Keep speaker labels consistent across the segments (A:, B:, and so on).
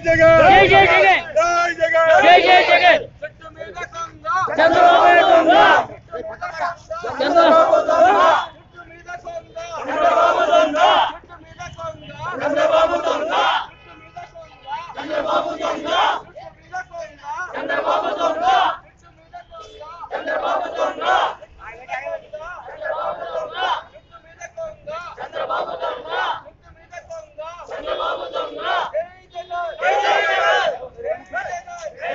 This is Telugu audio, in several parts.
A: జగన్
B: జై జై జగన్
A: జై జగన్
B: జై జై జగన్ చంద్రబాబు నాయుడు దొంగ చంద్రబాబు దొంగ
A: చంద్రబాబు దొంగ చంద్రబాబు దొంగ చంద్రబాబు దొంగ చంద్రబాబు దొంగ చంద్రబాబు దొంగ చంద్రబాబు దొంగ చంద్రబాబు దొంగ జై జగన్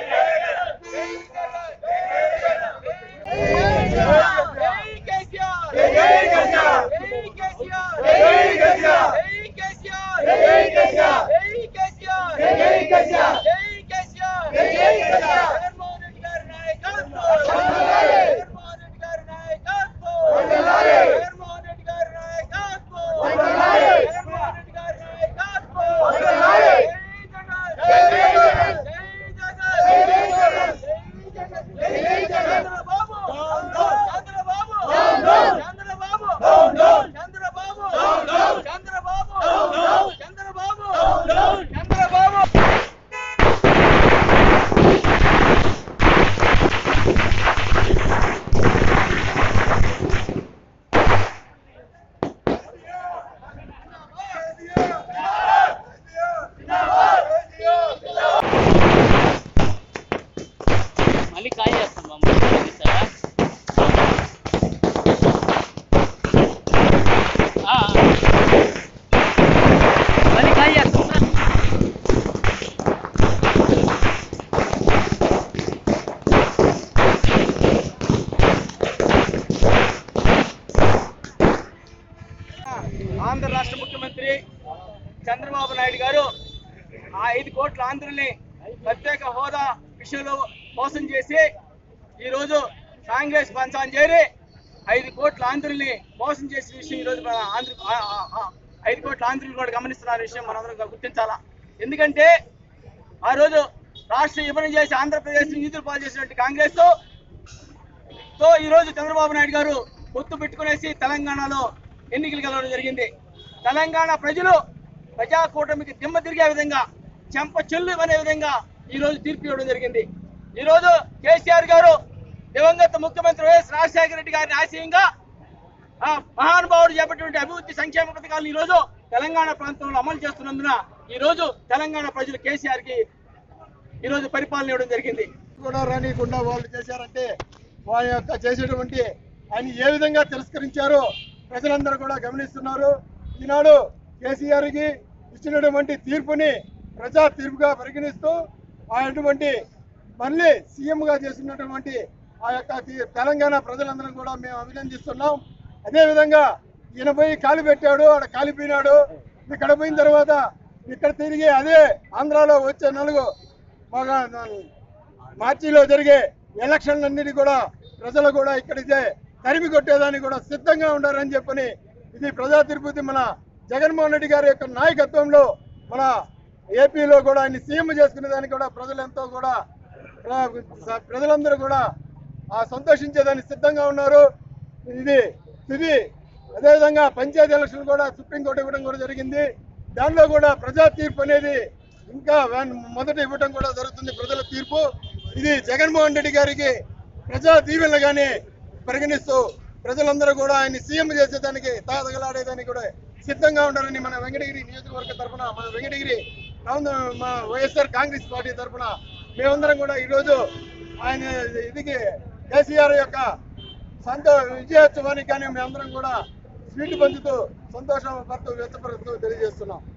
A: జై కేసీఆర్ జై కేసీఆర్ జై కేసీఆర్ జై కేసీఆర్ జై కేసీఆర్ జై కేసీఆర్ జై కేసీఆర్ జై కేసీఆర్ జై కేసీఆర్ జై కేసీఆర్ జగన్మోహన్ రెడ్డి గారి నాయకత్వం జగన్మోహన్ రెడ్డి గారి నాయకత్వం జగన్మోహన్ రెడ్డి గారి నాయకత్వం జగన్మోహన్ రెడ్డి గారి నాయకత్వం జై జగన్ జై జగన్ జై జగన్ జై జగన్ జై జగన్ చంద్రబాబు చంద్రబాబు చంద్రబాబు చంద్రబాబు చంద్రబాబు చంద్రబాబు చంద్రబాబు
B: మళ్ళీ కాల్ చేస్తాం మమ్మల్ని ఇస్తారా ఆ, ఆ. మళ్ళీ కాల్ చేస్తాం సార్
A: ఆంధ్ర రాష్ట్ర ముఖ్యమంత్రి చంద్రబాబు నాయుడు గారు ఆ ఐదు కోట్ల ఆంధ్రుల్ని ప్రత్యేక హోదా విషయంలో మోసం చేసి ఈరోజు కాంగ్రెస్ పంచాన్ని చేరి ఐదు కోట్ల ఆంధ్రుల్ని మోసం చేసిన విషయం ఈరోజు మన ఆంధ్ర ఆ- ఆ- ఆ ఐదు కోట్ల ఆంధ్రులు కూడా గమనిస్తున్న విషయం మనందరం గుర్తించాలా ఎందుకంటే ఆ రోజు రాష్ట్ర విభజన చేసి ఆంధ్రప్రదేశ్ నిధులు పాలు చేసినట్టు కాంగ్రెస్ తో తో ఈ రోజు చంద్రబాబు నాయుడు గారు పొత్తు పెట్టుకునేసి తెలంగాణలో ఎన్నికలు గెలవడం జరిగింది తెలంగాణ ప్రజలు ప్రజా కూటమికి దిమ్మ తిరిగే విధంగా చెంప చెల్లు అనే విధంగా ఈ రోజు తీర్పు ఇవ్వడం జరిగింది ఈ రోజు కేసీఆర్ గారు దివంగత ముఖ్యమంత్రి వైఎస్ రాజశేఖర రెడ్డి గారిని ఆశయంగా ఆ మహానుభావుడు చేపట్టినటువంటి అభివృద్ధి సంక్షేమ పథకాలను ఈ రోజు తెలంగాణ ప్రాంతంలో అమలు చేస్తున్నందున ఈ రోజు తెలంగాణ ప్రజలు కేసీఆర్ కి ఈ రోజు పరిపాలన ఇవ్వడం జరిగింది
C: కూడా రానియకుండా వాళ్ళు చేశారంటే వారి యొక్క చేసేటువంటి ఆయన ఏ విధంగా తిరస్కరించారో ప్రజలందరూ కూడా గమనిస్తున్నారు ఈనాడు కేసీఆర్కి ఇచ్చినటువంటి తీర్పుని ప్రజా తీర్పుగా పరిగణిస్తూ అటువంటి మళ్ళీ సీఎంగా చేస్తున్నటువంటి ఆ యొక్క తీ- తెలంగాణ ప్రజలందరం కూడా మేము అభినందిస్తున్నాం అదేవిధంగా ఈయన పోయి కాలు పెట్టాడు ఆడ కాలిపోయినాడు ఇక్కడ పోయిన తర్వాత ఇక్కడ తిరిగి అదే ఆంధ్రాలో వచ్చే నలుగు మగ మార్చిలో జరిగే ఎలక్షన్లన్నిటి కూడా ప్రజలు కూడా ఇక్కడితే తరిమి కొట్టేదానికి కూడా సిద్ధంగా ఉండాలని చెప్పని ఇది ప్రజా తిరుపతి మన జగన్మోహన్ రెడ్డి గారి యొక్క నాయకత్వంలో మన ఏపీలో కూడా ఆయన సీఎం చేసుకునే దానికి కూడా ప్రజలు ఎంతో కూడా ప్ర- ప్రజలందరూ కూడా ఆ సంతోషించేదానికి సిద్ధంగా ఉన్నారు ఇది ఇది అదేవిధంగా పంచాయతీ ఎలక్షన్ కూడా సుప్రీంకోర్టు ఇవ్వడం కూడా జరిగింది దానిలో కూడా ప్రజా తీర్పు అనేది ఇంకా వన్- మొదట ఇవ్వడం కూడా జరుగుతుంది ప్రజల తీర్పు ఇది జగన్మోహన్ రెడ్డి గారికి ప్రజా దీవెనలుగానే పరిగణిస్తూ ప్రజలందరూ కూడా ఆయన సీఎం చేసేదానికి తాతగలాడేదానికి కూడా సిద్ధంగా ఉండాలని మన వెంకటగిరి నియోజకవర్గ తరఫున మన వెంకటగిరి టౌన్ మా వైఎస్ఆర్ కాంగ్రెస్ పార్టీ తరఫున మేమందరం కూడా ఈరోజు ఆయన ఇదికి కేసీఆర్ యొక్క సంతో విజయోత్సవానికి కానీ మేమందరం కూడా స్వీట్ పంచుతూ సంతోషం పడుతూ వ్యక్తపరుస్తూ తెలియజేస్తున్నాం